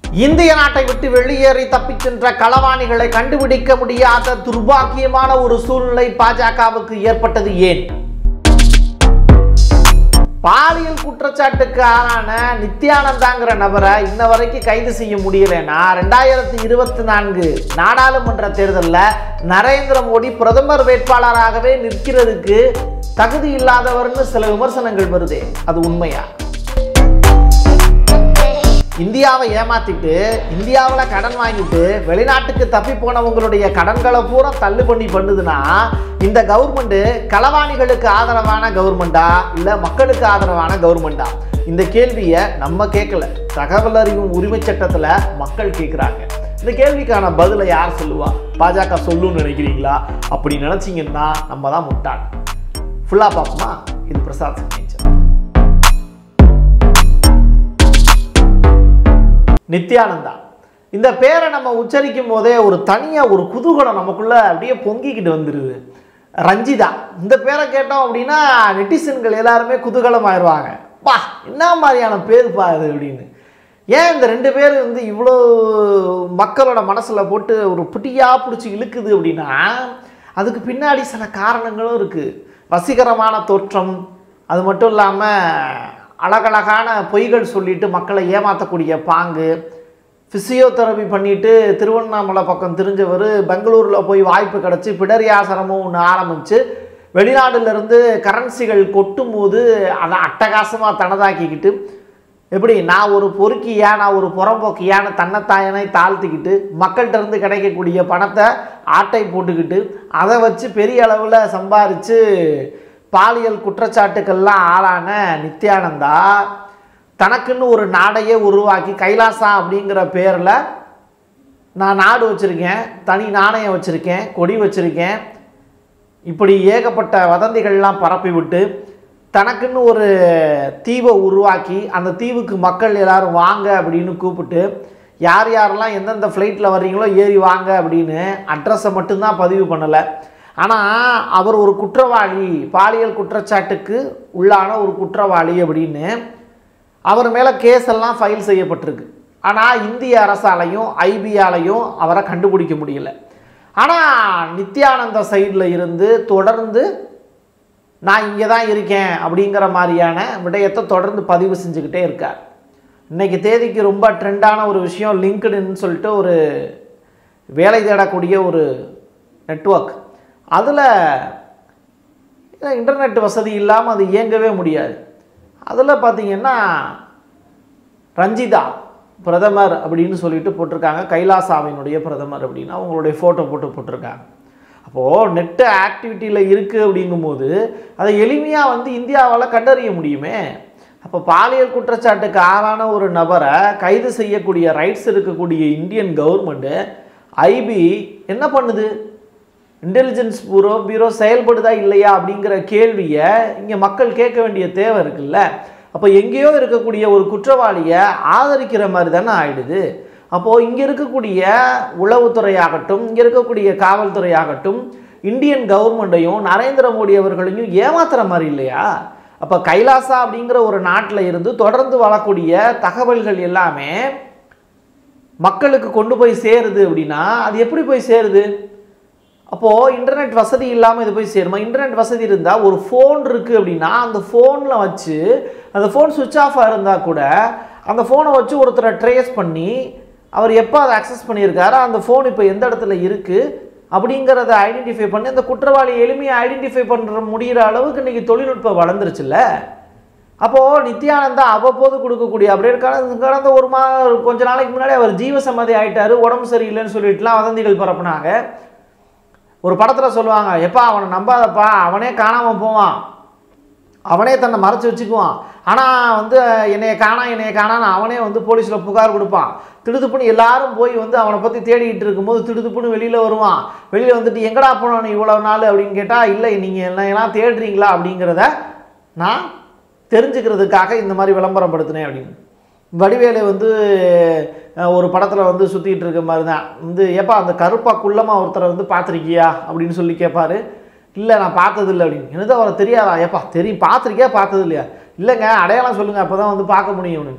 இந்திய நாட்டை விட்டு வெளியேறி தப்பிச் சென்ற களவாணிகளை கண்டுபிடிக்க முடியாத துர்பாக்கியமான ஒரு சூழ்நிலை பாஜகவுக்கு ஏற்பட்டது ஏன் பாலியல் குற்றச்சாட்டுக்கு ஆளான நித்யானந்தாங்கிற நபரை இன்ன வரைக்கும் கைது செய்ய முடியலைன்னா ரெண்டாயிரத்தி இருபத்தி நான்கு நாடாளுமன்ற தேர்தலில் நரேந்திர மோடி பிரதமர் வேட்பாளராகவே நிற்கிறதுக்கு தகுதி இல்லாதவர்னு சில விமர்சனங்கள் வருதே அது உண்மையா இந்தியாவை ஏமாத்திட்டு இந்தியாவில் கடன் வாங்கிட்டு வெளிநாட்டுக்கு தப்பி போனவங்களுடைய கடன்களை பூரா தள்ளுபடி பண்ணுதுன்னா இந்த கவர்மெண்ட்டு களவாணிகளுக்கு ஆதரவான கவர்மெண்டா இல்லை மக்களுக்கு ஆதரவான கவர்மெண்டா இந்த கேள்வியை நம்ம கேட்கல தகவல் அறிவும் உரிமை சட்டத்தில் மக்கள் கேட்குறாங்க இந்த கேள்விக்கான பதிலை யார் சொல்லுவா பாஜக சொல்லுன்னு நினைக்கிறீங்களா அப்படி நினச்சிங்கன்னா நம்ம தான் முட்டாள் ஃபுல்லாக பார்ப்போமா இது பிரசாத் சிக்னேச்சர் நித்யானந்தா இந்த பேரை நம்ம உச்சரிக்கும் போதே ஒரு தனியாக ஒரு குதூகலம் நமக்குள்ள அப்படியே பொங்கிக்கிட்டு வந்துடுது ரஞ்சிதா இந்த பேரை கேட்டோம் அப்படின்னா நெட்டிசன்கள் எல்லாருமே குதூகலமாயிருவாங்க பா என்ன மாதிரியான பேர் பா இது அப்படின்னு ஏன் இந்த ரெண்டு பேர் வந்து இவ்வளோ மக்களோட மனசில் போட்டு ஒரு பிடியாக பிடிச்சி இழுக்குது அப்படின்னா அதுக்கு பின்னாடி சில காரணங்களும் இருக்குது வசீகரமான தோற்றம் அது மட்டும் இல்லாமல் அழகழகான பொய்கள் சொல்லிட்டு மக்களை ஏமாற்றக்கூடிய பாங்கு ஃபிசியோதெரபி பண்ணிட்டு திருவண்ணாமலை பக்கம் தெரிஞ்சவர் பெங்களூரில் போய் வாய்ப்பு கிடச்சி பிடரியாசனமும் ஒன்று ஆரம்பித்து வெளிநாடுலேருந்து கரன்சிகள் கொட்டும் போது அதை அட்டகாசமாக தனதாக்கிக்கிட்டு எப்படி நான் ஒரு பொறுக்கியா நான் ஒரு புறம்போக்கியான்னு தன்னைத்தாயனை தாழ்த்திக்கிட்டு மக்கள்கிட்ட இருந்து கிடைக்கக்கூடிய பணத்தை ஆட்டை போட்டுக்கிட்டு அதை வச்சு பெரிய அளவில் சம்பாரித்து பாலியல் குற்றச்சாட்டுக்கள்லாம் ஆளான நித்யானந்தா தனக்குன்னு ஒரு நாடையே உருவாக்கி கைலாசா அப்படிங்கிற பேரில் நான் நாடு வச்சுருக்கேன் தனி நாணயம் வச்சுருக்கேன் கொடி வச்சுருக்கேன் இப்படி ஏகப்பட்ட வதந்திகள்லாம் பரப்பி விட்டு தனக்குன்னு ஒரு தீவை உருவாக்கி அந்த தீவுக்கு மக்கள் எல்லாரும் வாங்க அப்படின்னு கூப்பிட்டு யார் யாரெல்லாம் எந்தெந்த ஃப்ளைட்டில் வர்றீங்களோ ஏறி வாங்க அப்படின்னு அட்ரஸை மட்டும்தான் பதிவு பண்ணலை ஆனால் அவர் ஒரு குற்றவாளி பாலியல் குற்றச்சாட்டுக்கு உள்ளான ஒரு குற்றவாளி அப்படின்னு அவர் மேலே கேஸ் எல்லாம் ஃபைல் செய்யப்பட்டிருக்கு ஆனால் இந்திய அரசாலையும் ஐபியாலையும் அவரை கண்டுபிடிக்க முடியல ஆனால் நித்யானந்த சைடில் இருந்து தொடர்ந்து நான் இங்கே தான் இருக்கேன் அப்படிங்கிற மாதிரியான விடயத்தை தொடர்ந்து பதிவு செஞ்சுக்கிட்டே இருக்கார் இன்றைக்கி தேதிக்கு ரொம்ப ட்ரெண்டான ஒரு விஷயம் லிங்க்டுன்னு சொல்லிட்டு ஒரு வேலை தேடக்கூடிய ஒரு நெட்ஒர்க் அதில் இன்டர்நெட் வசதி இல்லாமல் அது இயங்கவே முடியாது அதில் பார்த்தீங்கன்னா ரஞ்சிதா பிரதமர் அப்படின்னு சொல்லிட்டு போட்டிருக்காங்க கைலாசாவினுடைய பிரதமர் அப்படின்னு அவங்களுடைய ஃபோட்டோ போட்டு போட்டிருக்காங்க அப்போது நெட்டு ஆக்டிவிட்டியில் இருக்குது அப்படிங்கும்போது அதை எளிமையாக வந்து இந்தியாவால் கண்டறிய முடியுமே அப்போ பாலியல் குற்றச்சாட்டுக்கு ஆளான ஒரு நபரை கைது செய்யக்கூடிய ரைட்ஸ் இருக்கக்கூடிய இந்தியன் கவர்மெண்ட்டு ஐபி என்ன பண்ணுது இன்டெலிஜென்ஸ் பூரோ பியூரோ செயல்படுதா இல்லையா அப்படிங்கிற கேள்வியை இங்கே மக்கள் கேட்க வேண்டிய தேவை இருக்குல்ல அப்போ எங்கேயோ இருக்கக்கூடிய ஒரு குற்றவாளியை ஆதரிக்கிற மாதிரி தானே ஆயிடுது அப்போது இங்கே இருக்கக்கூடிய உளவுத்துறை ஆகட்டும் இங்கே இருக்கக்கூடிய காவல்துறை ஆகட்டும் இந்தியன் கவர்மெண்ட்டையும் நரேந்திர மோடி அவர்களையும் ஏமாத்துற மாதிரி இல்லையா அப்போ கைலாசா அப்படிங்கிற ஒரு நாட்டில் இருந்து தொடர்ந்து வரக்கூடிய தகவல்கள் எல்லாமே மக்களுக்கு கொண்டு போய் சேருது அப்படின்னா அது எப்படி போய் சேருது அப்போது இன்டர்நெட் வசதி இல்லாமல் இது போய் சேருமா இன்டர்நெட் வசதி இருந்தால் ஒரு ஃபோன் இருக்குது அப்படின்னா அந்த ஃபோனில் வச்சு அந்த ஃபோன் சுவிட்ச் ஆஃபாக இருந்தால் கூட அந்த ஃபோனை வச்சு ஒருத்தரை ட்ரேஸ் பண்ணி அவர் எப்போ அதை அக்சஸ் பண்ணியிருக்காரோ அந்த ஃபோன் இப்போ எந்த இடத்துல இருக்குது அப்படிங்கிறத ஐடென்டிஃபை பண்ணி அந்த குற்றவாளி எளிமையாக ஐடென்டிஃபை பண்ணுற முடிகிற அளவுக்கு இன்றைக்கி தொழில்நுட்பம் வளர்ந்துருச்சுல்ல அப்போது நித்யானந்தா அவ்வப்போது கொடுக்கக்கூடிய அப்படியே கடந்த கடந்த ஒரு மா கொஞ்ச நாளைக்கு முன்னாடி அவர் ஜீவசம்மதி ஆயிட்டாரு உடம்பு சரியில்லைன்னு சொல்லிட்டுலாம் வதந்திகள் பரப்புனாங்க ஒரு படத்தில் சொல்லுவாங்க எப்பா அவனை நம்பாதப்பா அவனே காணாமல் போவான் அவனே தன்னை மறைச்சி வச்சுக்குவான் ஆனால் வந்து என்னைய காணா என்னைய காணான்னு அவனே வந்து போலீஸில் புகார் கொடுப்பான் திடுதுப்புன்னு எல்லாரும் போய் வந்து அவனை பற்றி தேடிக்கிட்டு இருக்கும்போது திடுதுப்புன்னு வெளியில் வருவான் வெளியில் வந்துட்டு எங்கடா போனான் இவ்வளோ நாள் அப்படின்னு கேட்டால் இல்லை நீங்கள் என்ன எல்லாம் தேடுறீங்களா அப்படிங்கிறத நான் தெரிஞ்சுக்கிறதுக்காக இந்த மாதிரி விளம்பரப்படுத்தினேன் அப்படின்னு வடிவேலு வந்து அஹ், ஒரு படத்தில் வந்து சுற்றிட்டு இருக்க மாதிரி தான் வந்து ஏப்பா அந்த கருப்பா குள்ளமாக ஒருத்தரை வந்து பார்த்துருக்கியா அப்படின்னு சொல்லி கேட்பாரு இல்லை நான் பார்த்ததில்லை அப்படின்னு என்னது அவரை தெரியாதா ஏப்பா தெரியும் பார்த்துருக்கியா பார்த்தது இல்லையா இல்லைங்க அடையாளம் சொல்லுங்கள் அப்போ தான் வந்து பார்க்க முடியும் அப்படின்னு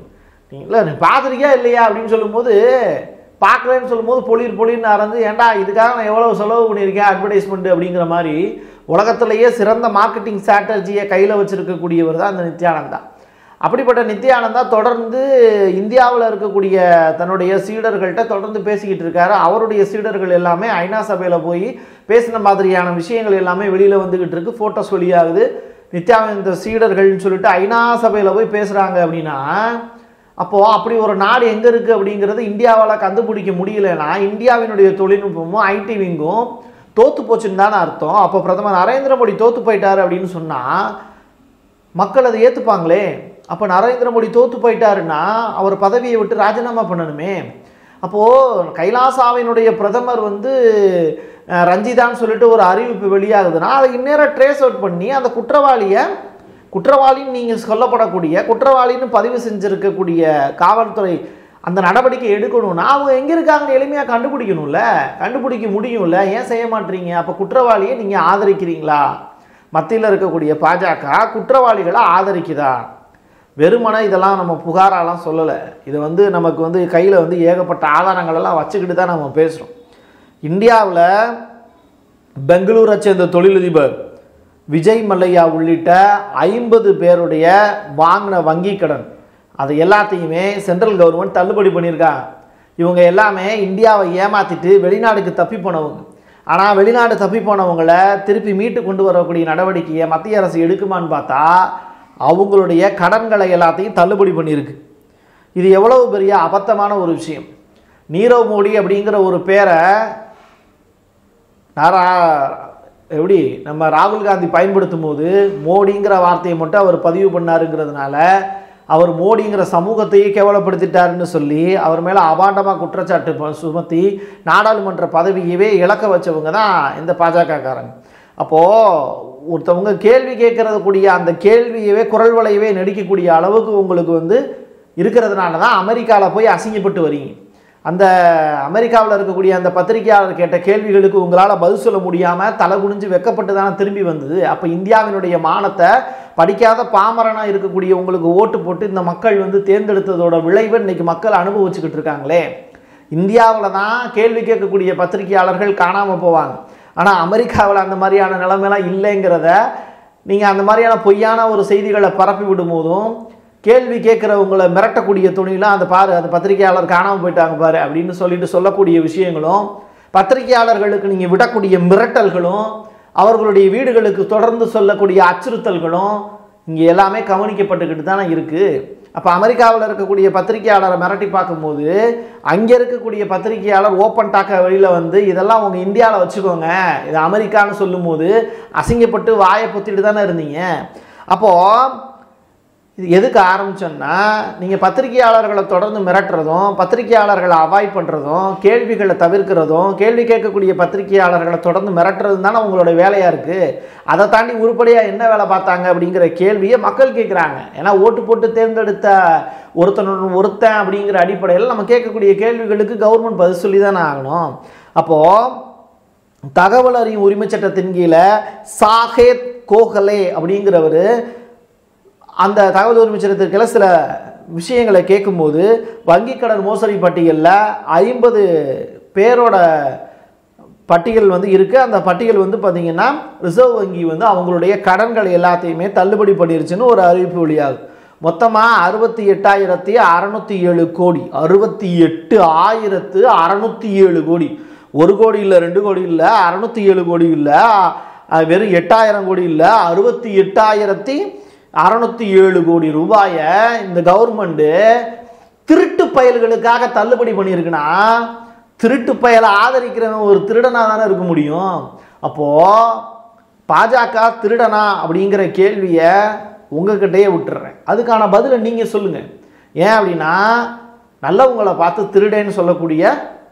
இல்லை நீ பார்த்துருக்கியா இல்லையா அப்படின்னு சொல்லும்போது பார்க்கலன்னு சொல்லும்போது பொலிர் பொலிர்னு அறந்து ஏன்டா இதுக்காக நான் எவ்வளோ செலவு பண்ணியிருக்கேன் அட்வர்டைஸ்மெண்ட் அப்படிங்கிற மாதிரி உலகத்திலேயே சிறந்த மார்க்கெட்டிங் ஸ்ட்ராட்டஜியை கையில் வச்சிருக்கக்கூடியவர் தான் அந்த நித்யானந்தா அப்படிப்பட்ட நித்யானந்தா தொடர்ந்து இந்தியாவில் இருக்கக்கூடிய தன்னுடைய சீடர்கள்ட்ட தொடர்ந்து பேசிக்கிட்டு இருக்காரு அவருடைய சீடர்கள் எல்லாமே ஐநா சபையில் போய் பேசின மாதிரியான விஷயங்கள் எல்லாமே வெளியில் வந்துக்கிட்டு இருக்கு ஃபோட்டோஸ் வெளியாகுது நித்யானந்த சீடர்கள்னு சொல்லிட்டு ஐநா சபையில் போய் பேசுகிறாங்க அப்படின்னா அப்போது அப்படி ஒரு நாடு எங்கே இருக்குது அப்படிங்கிறது இந்தியாவால் கண்டுபிடிக்க முடியலன்னா இந்தியாவினுடைய தொழில்நுட்பமும் ஐடி விங்கும் தோத்து போச்சுன்னு தானே அர்த்தம் அப்போ பிரதமர் நரேந்திர மோடி தோத்து போயிட்டாரு அப்படின்னு சொன்னால் மக்கள் அதை ஏற்றுப்பாங்களே அப்போ நரேந்திர மோடி தோத்து போயிட்டாருன்னா அவர் பதவியை விட்டு ராஜினாமா பண்ணணுமே அப்போது கைலாசாவினுடைய பிரதமர் வந்து அஹ், ரஞ்சிதான்னு சொல்லிட்டு ஒரு அறிவிப்பு வெளியாகுதுன்னா அதை இந்நேரம் ட்ரேஸ் அவுட் பண்ணி அந்த குற்றவாளியை குற்றவாளின்னு நீங்கள் சொல்லப்படக்கூடிய குற்றவாளின்னு பதிவு செஞ்சுருக்கக்கூடிய காவல்துறை அந்த நடவடிக்கை எடுக்கணும்னா அவங்க எங்கே இருக்காங்கன்னு எளிமையாக கண்டுபிடிக்கணும்ல கண்டுபிடிக்க முடியும்ல ஏன் செய்ய மாட்டீங்க அப்போ குற்றவாளியை நீங்கள் ஆதரிக்கிறீங்களா மத்தியில் இருக்கக்கூடிய பாஜக குற்றவாளிகளை ஆதரிக்குதா வெறுமனே இதெல்லாம் நம்ம புகாராலாம் சொல்லலை இது வந்து நமக்கு வந்து கையில் வந்து ஏகப்பட்ட ஆதாரங்கள் எல்லாம் வச்சுக்கிட்டு தான் நம்ம பேசுகிறோம் இந்தியாவில் பெங்களூரை சேர்ந்த தொழிலதிபர் விஜய் மல்லையா உள்ளிட்ட ஐம்பது பேருடைய வாங்கின வங்கி கடன் அதை எல்லாத்தையுமே சென்ட்ரல் கவர்மெண்ட் தள்ளுபடி பண்ணியிருக்காங்க இவங்க எல்லாமே இந்தியாவை ஏமாத்திட்டு வெளிநாடுக்கு தப்பி போனவங்க ஆனால் வெளிநாடு தப்பி போனவங்கள திருப்பி மீட்டு கொண்டு வரக்கூடிய நடவடிக்கையை மத்திய அரசு எடுக்குமான்னு பார்த்தா அவங்களுடைய கடன்களை எல்லாத்தையும் தள்ளுபடி பண்ணியிருக்கு இது எவ்வளவு பெரிய அபத்தமான ஒரு விஷயம் நீரவ் மோடி அப்படிங்கிற ஒரு பேரை நாரா எப்படி நம்ம ராகுல் காந்தி பயன்படுத்தும் போது மோடிங்கிற வார்த்தையை மட்டும் அவர் பதிவு பண்ணாருங்கிறதுனால அவர் மோடிங்கிற சமூகத்தையே கேவலப்படுத்திட்டாருன்னு சொல்லி அவர் மேலே அபாண்டமாக குற்றச்சாட்டு ப- சுமத்தி நாடாளுமன்ற பதவியவே இழக்க வச்சவங்க தான் இந்த பாஜகக்காரங்க அப்போது ஒருத்தவங்க கேள்வி கேட்கறது கூடிய அந்த கேள்வியவே குரல் வளையவே நடிக்கக்கூடிய அளவுக்கு உங்களுக்கு வந்து இருக்கிறதுனால தான் அமெரிக்காவில் போய் அசிங்கப்பட்டு வரீங்க அந்த அமெரிக்காவில் இருக்கக்கூடிய அந்த பத்திரிகையாளர் கேட்ட கேள்விகளுக்கு உங்களால் பதில் சொல்ல முடியாமல் தலை குனிஞ்சு வெக்கப்பட்டு தானே திரும்பி வந்தது அப்போ இந்தியாவினுடைய மானத்தை படிக்காத பாமரனாக இருக்கக்கூடிய உங்களுக்கு ஓட்டு போட்டு இந்த மக்கள் வந்து தேர்ந்தெடுத்ததோட விளைவை இன்னைக்கு மக்கள் அனுபவிச்சுக்கிட்டு இருக்காங்களே இந்தியாவில் தான் கேள்வி கேட்கக்கூடிய பத்திரிகையாளர்கள் காணாமல் போவாங்க ஆனால் அமெரிக்காவில் அந்த மாதிரியான நிலைமைலாம் இல்லைங்கிறத நீங்கள் அந்த மாதிரியான பொய்யான ஒரு செய்திகளை பரப்பி விடும் போதும் கேள்வி கேட்குறவங்கள மிரட்டக்கூடிய துணியெலாம் அந்த பாரு அந்த பத்திரிகையாளர் காணாமல் போயிட்டாங்க பாரு அப்படின்னு சொல்லிட்டு சொல்லக்கூடிய விஷயங்களும் பத்திரிகையாளர்களுக்கு நீங்கள் விடக்கூடிய மிரட்டல்களும் அவர்களுடைய வீடுகளுக்கு தொடர்ந்து சொல்லக்கூடிய அச்சுறுத்தல்களும் இங்கே எல்லாமே கவனிக்கப்பட்டுக்கிட்டு தானே இருக்குது அப்போ அமெரிக்காவில் இருக்கக்கூடிய பத்திரிகையாளரை மிரட்டி பார்க்கும்போது அங்கே இருக்கக்கூடிய பத்திரிகையாளர் ஓப்பன் டாக்க வெளியில் வந்து இதெல்லாம் உங்கள் இந்தியாவில் வச்சுக்கோங்க இது அமெரிக்கான்னு சொல்லும்போது அசிங்கப்பட்டு வாயை பொத்திட்டு தானே இருந்தீங்க அப்போது இது எதுக்கு ஆரம்பிச்சோன்னா நீங்கள் பத்திரிகையாளர்களை தொடர்ந்து மிரட்டுறதும் பத்திரிகையாளர்களை அவாய்ட் பண்ணுறதும் கேள்விகளை தவிர்க்கிறதும் கேள்வி கேட்கக்கூடிய பத்திரிகையாளர்களை தொடர்ந்து மிரட்டுறதும் தானே உங்களோட வேலையாக இருக்குது அதை தாண்டி உருப்படியாக என்ன வேலை பார்த்தாங்க அப்படிங்கிற கேள்வியை மக்கள் கேட்குறாங்க ஏன்னா ஓட்டு போட்டு தேர்ந்தெடுத்த ஒருத்தன் ஒருத்தன் அப்படிங்கிற அடிப்படையில் நம்ம கேட்கக்கூடிய கேள்விகளுக்கு கவர்மெண்ட் பதில் சொல்லி தானே ஆகணும் அப்போது தகவல் அறியும் உரிமை சட்டத்தின் கீழே சாகேத் கோகலே அப்படிங்கிறவர் அந்த தகவல் உரிமை சட்டத்திற்குள்ள சில விஷயங்களை கேட்கும்போது வங்கி கடன் மோசடி பட்டியலில் ஐம்பது பேரோட பட்டியல் வந்து இருக்குது அந்த பட்டியல் வந்து பார்த்திங்கன்னா ரிசர்வ் வங்கி வந்து அவங்களுடைய கடன்கள் எல்லாத்தையுமே தள்ளுபடி பண்ணிருச்சுன்னு ஒரு அறிவிப்பு வெளியாகுது மொத்தமாக அறுபத்தி எட்டாயிரத்தி அறநூற்றி ஏழு கோடி அறுபத்தி எட்டு ஆயிரத்து அறநூற்றி ஏழு கோடி ஒரு கோடி இல்லை ரெண்டு கோடி இல்லை அறநூற்றி ஏழு கோடி இல்லை அஹ், வெறும் எட்டாயிரம் கோடி இல்லை அறுபத்தி எட்டாயிரத்தி அறநூற்றி ஏழு கோடி ரூபாயை இந்த கவர்மெண்ட்டு திருட்டு பயல்களுக்காக தள்ளுபடி பண்ணியிருக்குன்னா திருட்டு பயலை ஆதரிக்கிறவன் ஒரு திருடனாக தானே இருக்க முடியும் அப்போது பாஜக திருடனா அப்படிங்கிற கேள்வியை உங்ககிட்டயே விட்டுறேன் அதுக்கான பதிலை நீங்கள் சொல்லுங்கள் ஏன் அப்படின்னா நல்லவங்களை பார்த்து திருடேன்னு சொல்லக்கூடிய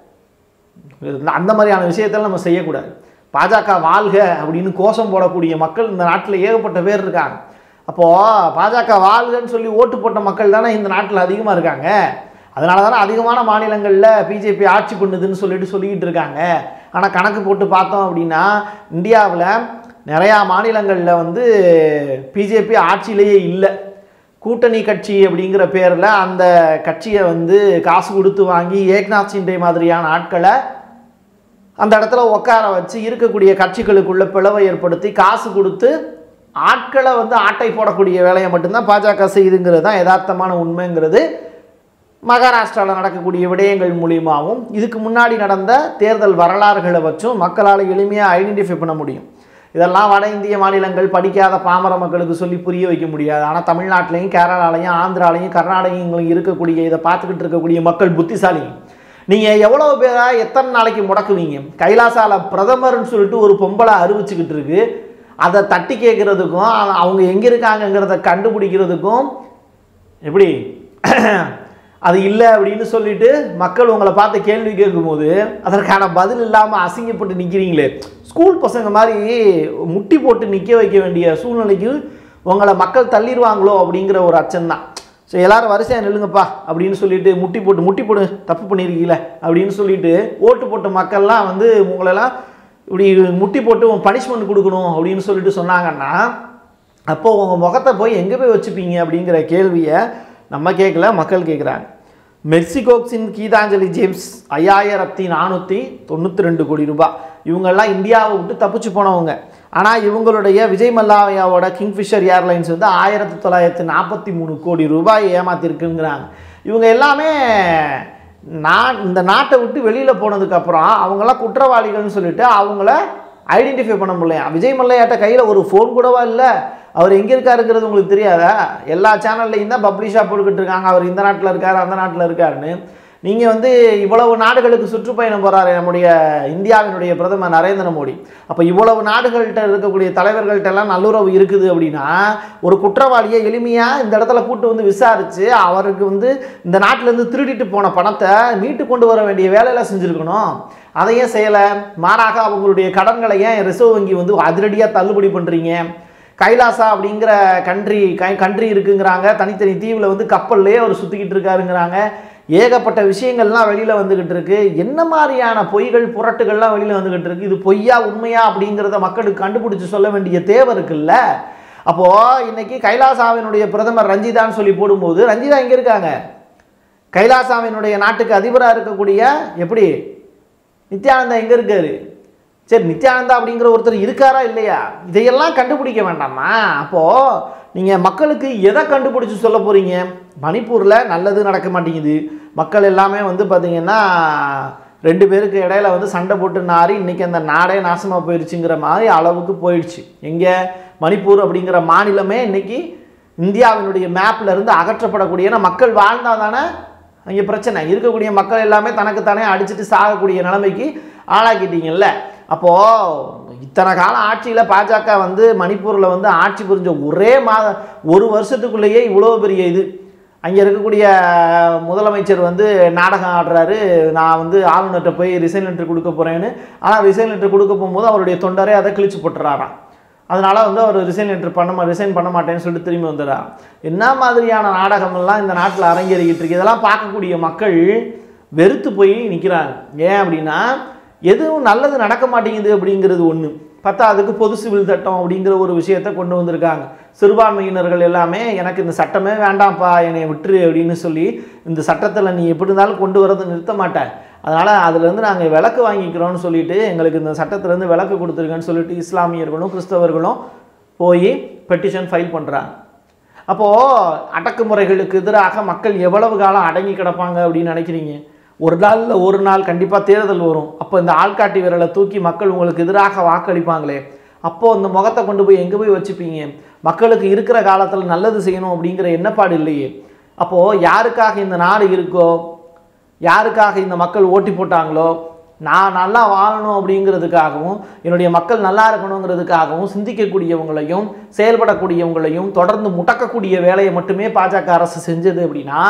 அந்த மாதிரியான விஷயத்தெல்லாம் நம்ம செய்யக்கூடாது பாஜக வாழ்க அப்படின்னு கோஷம் போடக்கூடிய மக்கள் இந்த நாட்டில் ஏகப்பட்ட பேர் இருக்காங்க அப்போது பாஜக வாழ்கன்னு சொல்லி ஓட்டு போட்ட மக்கள் தானே இந்த நாட்டில் அதிகமாக இருக்காங்க அதனால தானே அதிகமான மாநிலங்களில் பிஜேபி ஆட்சி பண்ணுதுன்னு சொல்லிட்டு சொல்லிக்கிட்டு இருக்காங்க ஆனால் கணக்கு போட்டு பார்த்தோம் அப்படின்னா இந்தியாவில் நிறையா மாநிலங்களில் வந்து பிஜேபி ஆட்சியிலேயே இல்லை கூட்டணி கட்சி அப்படிங்கிற பேரில் அந்த கட்சியை வந்து காசு கொடுத்து வாங்கி ஏக்நாத் சிண்டே மாதிரியான ஆட்களை அந்த இடத்துல உட்கார வச்சு இருக்கக்கூடிய கட்சிகளுக்குள்ள பிளவை ஏற்படுத்தி காசு கொடுத்து ஆட்களை வந்து ஆட்டை போடக்கூடிய வேலையை மட்டும்தான் பாஜக செய்யுதுங்கிறது தான் யதார்த்தமான உண்மைங்கிறது மகாராஷ்டிராவில் நடக்கக்கூடிய விடயங்கள் மூலியமாகவும் இதுக்கு முன்னாடி நடந்த தேர்தல் வரலாறுகளை வச்சும் மக்களால் எளிமையாக ஐடென்டிஃபை பண்ண முடியும் இதெல்லாம் வட இந்திய மாநிலங்கள் படிக்காத பாமர மக்களுக்கு சொல்லி புரிய வைக்க முடியாது ஆனால் தமிழ்நாட்டிலையும் கேரளாலையும் ஆந்திராலையும் கர்நாடகங்களையும் இருக்கக்கூடிய இதை பார்த்துக்கிட்டு இருக்கக்கூடிய மக்கள் புத்திசாலி நீங்கள் எவ்வளோ பேரா எத்தனை நாளைக்கு முடக்குவீங்க கைலாசால பிரதமர்னு சொல்லிட்டு ஒரு பொம்பளை அறிவிச்சுக்கிட்டு இருக்கு அதை தட்டி கேட்குறதுக்கும் அவங்க எங்கே இருக்காங்கங்கிறத கண்டுபிடிக்கிறதுக்கும் எப்படி அது இல்லை அப்படின்னு சொல்லிட்டு மக்கள் உங்களை பார்த்து கேள்வி கேட்கும்போது அதற்கான பதில் இல்லாமல் அசிங்கப்பட்டு நிற்கிறீங்களே ஸ்கூல் பசங்க மாதிரி முட்டி போட்டு நிற்க வைக்க வேண்டிய சூழ்நிலைக்கு உங்களை மக்கள் தள்ளிடுவாங்களோ அப்படிங்கிற ஒரு அச்சம்தான் ஸோ எல்லாரும் வரிசையாக நில்லுங்கப்பா அப்படின்னு சொல்லிட்டு முட்டி போட்டு முட்டி போடு தப்பு பண்ணியிருக்கீங்கள அப்படின்னு சொல்லிட்டு ஓட்டு போட்ட மக்கள்லாம் வந்து உங்களெல்லாம் இப்படி முட்டி போட்டு பனிஷ்மெண்ட் கொடுக்கணும் அப்படின்னு சொல்லிட்டு சொன்னாங்கன்னா அப்போ உங்கள் முகத்தை போய் எங்கே போய் வச்சுப்பீங்க அப்படிங்கிற கேள்வியை நம்ம கேட்கல மக்கள் கேட்குறாங்க மெக்சிகோக்ஸின் கீதாஞ்சலி ஜேம்ஸ் ஐயாயிரத்தி நானூற்றி தொண்ணூற்றி ரெண்டு கோடி ரூபாய் இவங்கெல்லாம் இந்தியாவை விட்டு தப்பிச்சு போனவங்க ஆனால் இவங்களுடைய விஜய் மல்லாயாவோட கிங்ஃபிஷர் ஏர்லைன்ஸ் வந்து ஆயிரத்தி தொள்ளாயிரத்தி நாற்பத்தி மூணு கோடி ரூபாய் ஏமாத்திருக்குங்கிறாங்க இவங்க எல்லாமே நான் இந்த நாட்டை விட்டு வெளியில் போனதுக்கப்புறம் அவங்களாம் குற்றவாளிகள்னு சொல்லிட்டு அவங்கள ஐடென்டிஃபை பண்ண முடியலையா விஜய் மல்லையாட்ட கையில் ஒரு ஃபோன் கூடவா இல்லை அவர் எங்கே இருக்காருங்கிறது உங்களுக்கு தெரியாதா எல்லா சேனல்லையும் தான் பப்ளிஷாக போட்டுக்கிட்டு இருக்காங்க அவர் இந்த நாட்டில் இருக்கார் அந்த நாட்டில் இருக்காருன்னு நீங்கள் வந்து இவ்வளவு நாடுகளுக்கு சுற்றுப்பயணம் போகிறாரு நம்முடைய இந்தியாவினுடைய பிரதமர் நரேந்திர மோடி அப்போ இவ்வளவு நாடுகள்கிட்ட இருக்கக்கூடிய தலைவர்கள்ட்ட எல்லாம் நல்லுறவு இருக்குது அப்படின்னா ஒரு குற்றவாளியை எளிமையாக இந்த இடத்துல கூட்டு வந்து விசாரித்து அவருக்கு வந்து இந்த நாட்டிலேருந்து திருடிட்டு போன பணத்தை மீட்டு கொண்டு வர வேண்டிய வேலையெல்லாம் செஞ்சுருக்கணும் அதையும் செய்யலை மாறாக அவங்களுடைய கடன்களை ஏன் ரிசர்வ் வங்கி வந்து அதிரடியாக தள்ளுபடி பண்ணுறீங்க கைலாசா அப்படிங்கிற கண்ட்ரி கை கண்ட்ரி இருக்குங்கிறாங்க தனித்தனி தீவில் வந்து கப்பல்லையே அவர் சுற்றிக்கிட்டு இருக்காருங்கிறாங்க ஏகப்பட்ட விஷயங்கள்லாம் வெளியில் வந்துக்கிட்டு இருக்கு என்ன மாதிரியான பொய்கள் புரட்டுகள்லாம் வெளியில் வந்துக்கிட்டு இருக்கு இது பொய்யா உண்மையா அப்படிங்கிறத மக்களுக்கு கண்டுபிடிச்சு சொல்ல வேண்டிய தேவை இருக்குல்ல அப்போது இன்னைக்கு கைலாசாவினுடைய பிரதமர் ரஞ்சிதான்னு சொல்லி போடும்போது ரஞ்சிதா எங்கே இருக்காங்க கைலாசாவினுடைய நாட்டுக்கு அதிபராக இருக்கக்கூடிய எப்படி நித்யானந்தா எங்கே இருக்காரு சரி நித்யானந்தா அப்படிங்கிற ஒருத்தர் இருக்காரா இல்லையா இதையெல்லாம் கண்டுபிடிக்க வேண்டாமா அப்போது நீங்கள் மக்களுக்கு எதை கண்டுபிடிச்சி சொல்ல போகிறீங்க மணிப்பூரில் நல்லது நடக்க மாட்டேங்குது மக்கள் எல்லாமே வந்து பார்த்திங்கன்னா ரெண்டு பேருக்கு இடையில வந்து சண்டை போட்டு நாரி இன்றைக்கி அந்த நாடே நாசமாக போயிடுச்சுங்கிற மாதிரி அளவுக்கு போயிடுச்சு எங்கே மணிப்பூர் அப்படிங்கிற மாநிலமே இன்றைக்கி இந்தியாவினுடைய மேப்ல இருந்து அகற்றப்படக்கூடிய ஏன்னா மக்கள் வாழ்ந்தால் தானே அங்கே பிரச்சனை இருக்கக்கூடிய மக்கள் எல்லாமே தனக்குத்தானே அடிச்சுட்டு சாகக்கூடிய நிலைமைக்கு ஆளாக்கிட்டீங்கல்ல அப்போது இத்தனை காலம் ஆட்சியில் பாஜக வந்து மணிப்பூரில் வந்து ஆட்சி புரிஞ்ச ஒரே மாத ஒரு வருஷத்துக்குள்ளேயே இவ்வளோ பெரிய இது அங்கே இருக்கக்கூடிய முதலமைச்சர் வந்து நாடகம் ஆடுறாரு நான் வந்து ஆளுநர்கிட்ட போய் ரிசைன் லெட்டர் கொடுக்க போகிறேன்னு ஆனால் ரிசைன் லெட்டர் கொடுக்க போகும்போது அவருடைய தொண்டரே அதை கிழிச்சு போட்டுறாராம் அதனால் வந்து அவர் ரிசைன் லெட்டர் பண்ண மா ரிசைன் பண்ண மாட்டேன்னு சொல்லிட்டு திரும்பி வந்துடுறார் என்ன மாதிரியான நாடகமெல்லாம் இந்த நாட்டில் அரங்கேறிக்கிட்டு இருக்கு இதெல்லாம் பார்க்கக்கூடிய மக்கள் வெறுத்து போய் நிற்கிறாங்க ஏன் அப்படின்னா எதுவும் நல்லது நடக்க மாட்டேங்குது அப்படிங்கிறது ஒன்று பத்தாவதுக்கு பொது சிவில் சட்டம் அப்படிங்கிற ஒரு விஷயத்தை கொண்டு வந்திருக்காங்க சிறுபான்மையினர்கள் எல்லாமே எனக்கு இந்த சட்டமே வேண்டாம்ப்பா என்னை விட்டுரு அப்படின்னு சொல்லி இந்த சட்டத்தில் நீ எப்படி இருந்தாலும் கொண்டு வரதை நிறுத்த மாட்டேன் அதனால் அதுலேருந்து நாங்கள் விளக்கு வாங்கிக்கிறோம்னு சொல்லிட்டு எங்களுக்கு இந்த சட்டத்திலேருந்து விளக்கு கொடுத்துருங்கன்னு சொல்லிட்டு இஸ்லாமியர்களும் கிறிஸ்தவர்களும் போய் பெட்டிஷன் ஃபைல் பண்ணுறாங்க அப்போது அடக்குமுறைகளுக்கு எதிராக மக்கள் எவ்வளவு காலம் அடங்கி கிடப்பாங்க அப்படின்னு நினைக்கிறீங்க ஒரு நாளில் ஒரு நாள் கண்டிப்பாக தேர்தல் வரும் அப்போ இந்த ஆள்காட்டி விரலை தூக்கி மக்கள் உங்களுக்கு எதிராக வாக்களிப்பாங்களே அப்போது இந்த முகத்தை கொண்டு போய் எங்கே போய் வச்சுப்பீங்க மக்களுக்கு இருக்கிற காலத்தில் நல்லது செய்யணும் அப்படிங்கிற எண்ணப்பாடு இல்லையே அப்போது யாருக்காக இந்த நாடு இருக்கோ யாருக்காக இந்த மக்கள் ஓட்டி போட்டாங்களோ நான் நல்லா வாழணும் அப்படிங்கிறதுக்காகவும் என்னுடைய மக்கள் நல்லா இருக்கணுங்கிறதுக்காகவும் சிந்திக்கக்கூடியவங்களையும் செயல்படக்கூடியவங்களையும் தொடர்ந்து முடக்கக்கூடிய வேலையை மட்டுமே பாஜக அரசு செஞ்சது அப்படின்னா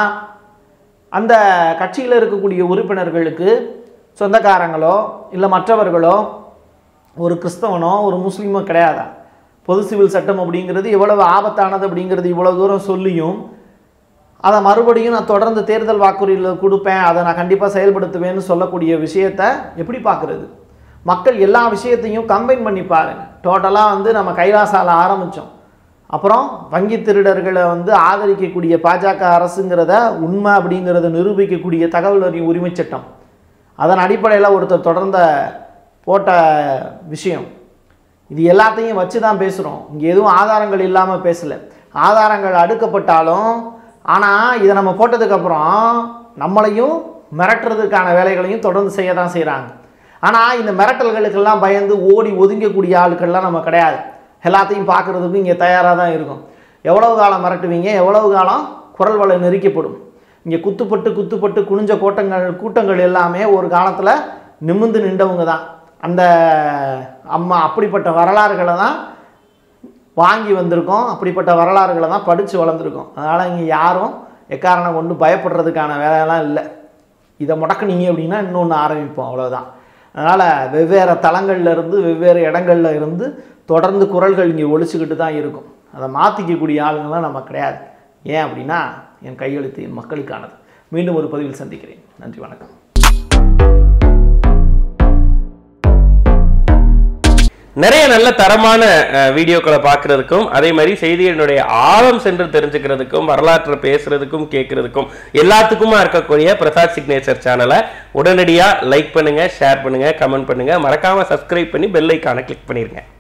அந்த கட்சியில் இருக்கக்கூடிய உறுப்பினர்களுக்கு சொந்தக்காரங்களோ இல்லை மற்றவர்களோ ஒரு கிறிஸ்தவனோ ஒரு முஸ்லீமோ கிடையாதா பொது சிவில் சட்டம் அப்படிங்கிறது எவ்வளவு ஆபத்தானது அப்படிங்கிறது இவ்வளோ தூரம் சொல்லியும் அதை மறுபடியும் நான் தொடர்ந்து தேர்தல் வாக்குறுதியில் கொடுப்பேன் அதை நான் கண்டிப்பாக செயல்படுத்துவேன்னு சொல்லக்கூடிய விஷயத்த எப்படி பார்க்குறது மக்கள் எல்லா விஷயத்தையும் கம்பைன் பண்ணி பாருங்க டோட்டலாக வந்து நம்ம கைலாசால ஆரம்பித்தோம் அப்புறம் வங்கி திருடர்களை வந்து ஆதரிக்கக்கூடிய பாஜக அரசுங்கிறத உண்மை அப்படிங்கிறத நிரூபிக்கக்கூடிய தகவல் அறியும் உரிமை சட்டம் அதன் அடிப்படையில் ஒருத்தர் தொடர்ந்த போட்ட விஷயம் இது எல்லாத்தையும் வச்சு தான் பேசுகிறோம் இங்கே எதுவும் ஆதாரங்கள் இல்லாமல் பேசலை ஆதாரங்கள் அடுக்கப்பட்டாலும் ஆனால் இதை நம்ம போட்டதுக்கப்புறம் நம்மளையும் மிரட்டுறதுக்கான வேலைகளையும் தொடர்ந்து செய்ய தான் செய்கிறாங்க ஆனால் இந்த மிரட்டல்களுக்கெல்லாம் பயந்து ஓடி ஒதுங்கக்கூடிய ஆட்கள்லாம் நம்ம கிடையாது எல்லாத்தையும் பார்க்குறதுக்கு இங்கே தயாராக தான் இருக்கும் எவ்வளவு காலம் மிரட்டுவீங்க எவ்வளவு காலம் குரல் வலை நெரிக்கப்படும் இங்கே குத்துப்பட்டு குத்துப்பட்டு குனிஞ்ச கோட்டங்கள் கூட்டங்கள் எல்லாமே ஒரு காலத்தில் நிமிர்ந்து நின்றவங்க தான் அந்த அம்மா அப்படிப்பட்ட வரலாறுகளை தான் வாங்கி வந்திருக்கோம் அப்படிப்பட்ட வரலாறுகளை தான் படித்து வளர்ந்துருக்கோம் அதனால் இங்கே யாரும் எக்காரணம் கொண்டு பயப்படுறதுக்கான வேலையெல்லாம் இல்லை இதை முடக்குனீங்க அப்படின்னா இன்னொன்று ஆரம்பிப்போம் அவ்வளோதான் அதனால் வெவ்வேறு தளங்கள்ல இருந்து வெவ்வேறு இடங்கள்ல இருந்து தொடர்ந்து குரல்கள் இங்கே ஒழிச்சுக்கிட்டு தான் இருக்கும் அதை மாற்றிக்கக்கூடிய ஆளுங்களாம் நம்ம கிடையாது ஏன் அப்படின்னா என் கையெழுத்து என் மக்களுக்கானது மீண்டும் ஒரு பதிவில் சந்திக்கிறேன் நன்றி வணக்கம் நிறைய நல்ல தரமான அஹ், வீடியோக்களை பார்க்கறதுக்கும் அதே மாதிரி செய்திகளினுடைய ஆழம் சென்று தெரிஞ்சுக்கிறதுக்கும் வரலாற்றை பேசுறதுக்கும் கேட்கறதுக்கும் எல்லாத்துக்குமா இருக்கக்கூடிய பிரசாத் சிக்னேச்சர் சேனலை உடனடியாக லைக் பண்ணுங்க ஷேர் பண்ணுங்க கமெண்ட் பண்ணுங்க மறக்காம சப்ஸ்கிரைப் பண்ணி பெல் ஐக்கானை கிளிக் பண்ணிருங்க